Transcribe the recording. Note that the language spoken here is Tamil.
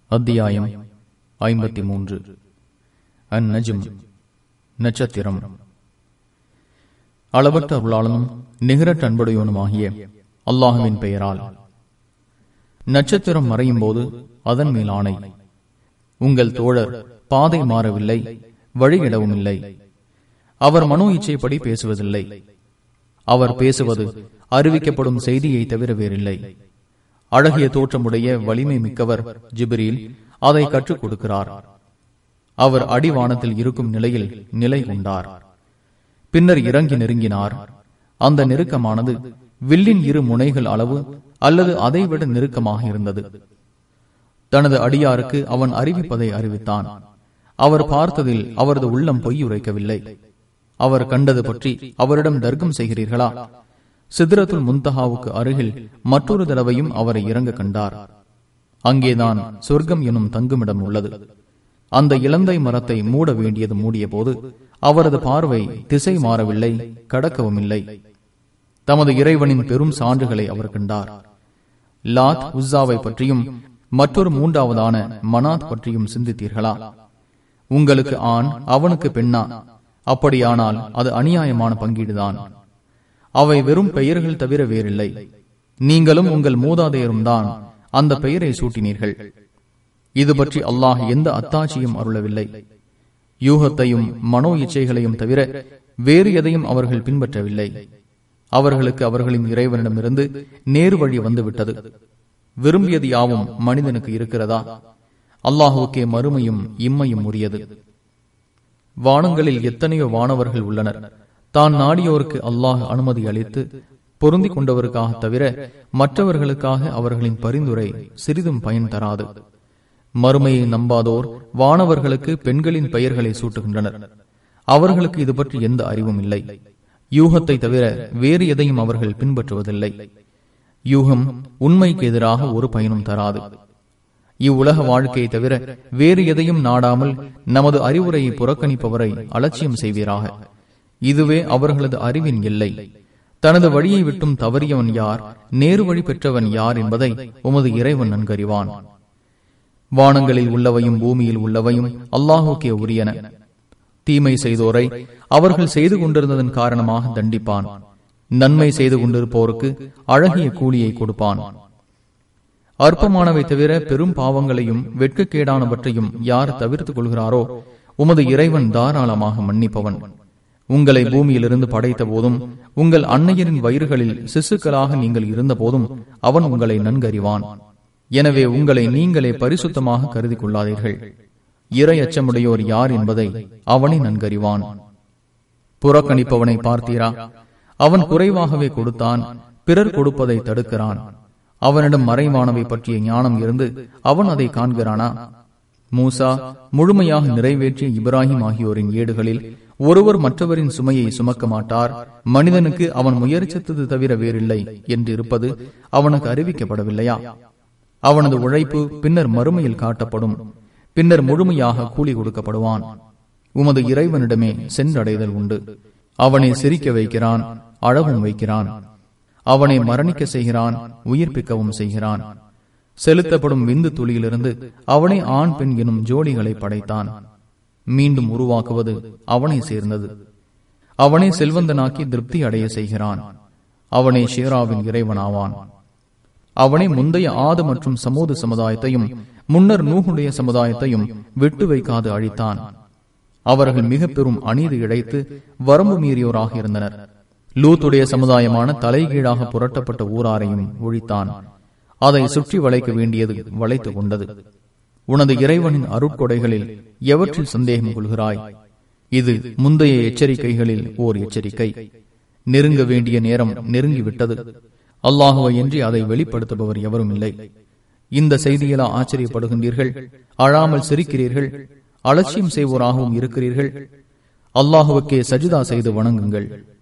அத்தியாயம் ஐம்பத்தி மூன்று அந்நஜும் நட்சத்திரம் அளவற்ற அருளாளனும் நிகரற்ற அன்புடையவனுமாகிய அல்லாஹுவின் பெயரால் நட்சத்திரம் மறையும் போது அதன் மேல் ஆணை உங்கள் தோழர் பாதை மாறவில்லை வழியிடவும் இல்லை அவர் மனோ இச்சைப்படி பேசுவதில்லை அவர் பேசுவது அறிவிக்கப்படும் செய்தியை தவிர வேறில்லை அழகிய தோற்றமுடைய வலிமை மிக்கவர் ஜிப்ரீல் அதை கற்றுக் கொடுக்கிறார் அவர் அடிவானத்தில் இருக்கும் நிலையில் நிலை கொண்டார் பின்னர் இறங்கி நெருங்கினார் அந்த நெருக்கமானது வில்லின் இரு முனைகள் அளவு அல்லது அதைவிட நெருக்கமாக இருந்தது தனது அடியாருக்கு அவன் அறிவிப்பதை அறிவித்தான் அவர் பார்த்ததில் அவரது உள்ளம் பொய் உரைக்கவில்லை அவர் கண்டது பற்றி அவரிடம் தர்க்கம் செய்கிறீர்களா சித்திரத்துல் முந்தஹாவுக்கு அருகில் மற்றொரு தடவையும் அவரை இறங்க கண்டார் அங்கேதான் சொர்க்கம் எனும் தங்குமிடம் உள்ளது அந்த இலந்தை மரத்தை மூட வேண்டியது மூடிய போது அவரது பார்வை திசை மாறவில்லை கடக்கவும் இல்லை தமது இறைவனின் பெரும் சான்றுகளை அவர் கண்டார் லாத் உஸ்ஸாவை பற்றியும் மற்றொரு மூன்றாவதான மனாத் பற்றியும் சிந்தித்தீர்களா உங்களுக்கு ஆண் அவனுக்கு பெண்ணா அப்படியானால் அது அநியாயமான பங்கீடுதான் அவை வெறும் பெயர்கள் தவிர வேறில்லை நீங்களும் உங்கள் மூதாதையரும் தான் அந்த பெயரை சூட்டினீர்கள் இது பற்றி அல்லாஹ் எந்த அத்தாட்சியும் அருளவில்லை யூகத்தையும் மனோ இச்சைகளையும் தவிர வேறு எதையும் அவர்கள் பின்பற்றவில்லை அவர்களுக்கு அவர்களின் இறைவனிடமிருந்து நேரு வழி வந்துவிட்டது விரும்பியது யாவும் மனிதனுக்கு இருக்கிறதா அல்லாஹுக்கே மறுமையும் இம்மையும் உரியது வானங்களில் எத்தனையோ வானவர்கள் உள்ளனர் தான் நாடியோருக்கு அல்லாஹ் அனுமதி அளித்து பொருந்திக் கொண்டவருக்காக தவிர மற்றவர்களுக்காக அவர்களின் பரிந்துரை சிறிதும் பயன் தராது மறுமையை நம்பாதோர் வானவர்களுக்கு பெண்களின் பெயர்களை சூட்டுகின்றனர் அவர்களுக்கு இது பற்றி எந்த அறிவும் இல்லை யூகத்தை தவிர வேறு எதையும் அவர்கள் பின்பற்றுவதில்லை யூகம் உண்மைக்கு எதிராக ஒரு பயனும் தராது இவ்வுலக வாழ்க்கையை தவிர வேறு எதையும் நாடாமல் நமது அறிவுரையை புறக்கணிப்பவரை அலட்சியம் செய்வீராக இதுவே அவர்களது அறிவின் எல்லை தனது வழியை விட்டும் தவறியவன் யார் நேரு வழி பெற்றவன் யார் என்பதை உமது இறைவன் நன்கறிவான் வானங்களில் உள்ளவையும் பூமியில் உள்ளவையும் அல்லாஹுக்கே உரியன தீமை செய்தோரை அவர்கள் செய்து கொண்டிருந்ததன் காரணமாக தண்டிப்பான் நன்மை செய்து கொண்டிருப்போருக்கு அழகிய கூலியை கொடுப்பான் அற்பமானவை தவிர பெரும் பாவங்களையும் வெட்கக்கேடானவற்றையும் யார் தவிர்த்துக் கொள்கிறாரோ உமது இறைவன் தாராளமாக மன்னிப்பவன் உங்களை பூமியிலிருந்து படைத்த போதும் உங்கள் அன்னையரின் வயிறுகளில் சிசுக்களாக நீங்கள் இருந்த போதும் அவன் உங்களை நன்கறிவான் எனவே உங்களை நீங்களே பரிசுத்தமாக கருதி கொள்ளாதீர்கள் இறை அச்சமுடையோர் யார் என்பதை அவனை நன்கறிவான் புறக்கணிப்பவனை பார்த்தீரா அவன் குறைவாகவே கொடுத்தான் பிறர் கொடுப்பதை தடுக்கிறான் அவனிடம் மறைவானவை பற்றிய ஞானம் இருந்து அவன் அதை காண்கிறானா மூசா முழுமையாக நிறைவேற்றிய இப்ராஹிம் ஆகியோரின் ஏடுகளில் ஒருவர் மற்றவரின் சுமையை சுமக்க மாட்டார் மனிதனுக்கு அவன் முயற்சித்தது தவிர வேறில்லை என்று இருப்பது அவனுக்கு அறிவிக்கப்படவில்லையா அவனது உழைப்பு பின்னர் மறுமையில் காட்டப்படும் பின்னர் முழுமையாக கூலி கொடுக்கப்படுவான் உமது இறைவனிடமே சென்றடைதல் உண்டு அவனை சிரிக்க வைக்கிறான் அழவும் வைக்கிறான் அவனை மரணிக்க செய்கிறான் உயிர்ப்பிக்கவும் செய்கிறான் செலுத்தப்படும் விந்து துளியிலிருந்து அவனை ஆண் பெண் எனும் ஜோடிகளை படைத்தான் மீண்டும் உருவாக்குவது அவனை சேர்ந்தது அவனை செல்வந்தனாக்கி திருப்தி அடைய செய்கிறான் அவனை ஷேராவின் இறைவனாவான் அவனை முந்தைய ஆது மற்றும் சமூக சமுதாயத்தையும் முன்னர் நூகுடைய சமுதாயத்தையும் விட்டு வைக்காது அழித்தான் அவர்கள் மிக பெரும் அநீதி இழைத்து வரம்பு மீறியோராக இருந்தனர் லூத்துடைய சமுதாயமான தலைகீழாக புரட்டப்பட்ட ஊராரையும் ஒழித்தான் அதை சுற்றி வளைக்க வேண்டியது வளைத்துக் கொண்டது உனது இறைவனின் அருட்கொடைகளில் எவற்றில் சந்தேகம் கொள்கிறாய் இது முந்தைய எச்சரிக்கைகளில் ஓர் எச்சரிக்கை நெருங்க வேண்டிய நேரம் நெருங்கிவிட்டது அல்லாஹுவை என்று அதை வெளிப்படுத்துபவர் எவரும் இல்லை இந்த செய்தியிலா ஆச்சரியப்படுகின்றீர்கள் அழாமல் சிரிக்கிறீர்கள் அலட்சியம் செய்வோராகவும் இருக்கிறீர்கள் அல்லாஹுவுக்கே சஜிதா செய்து வணங்குங்கள்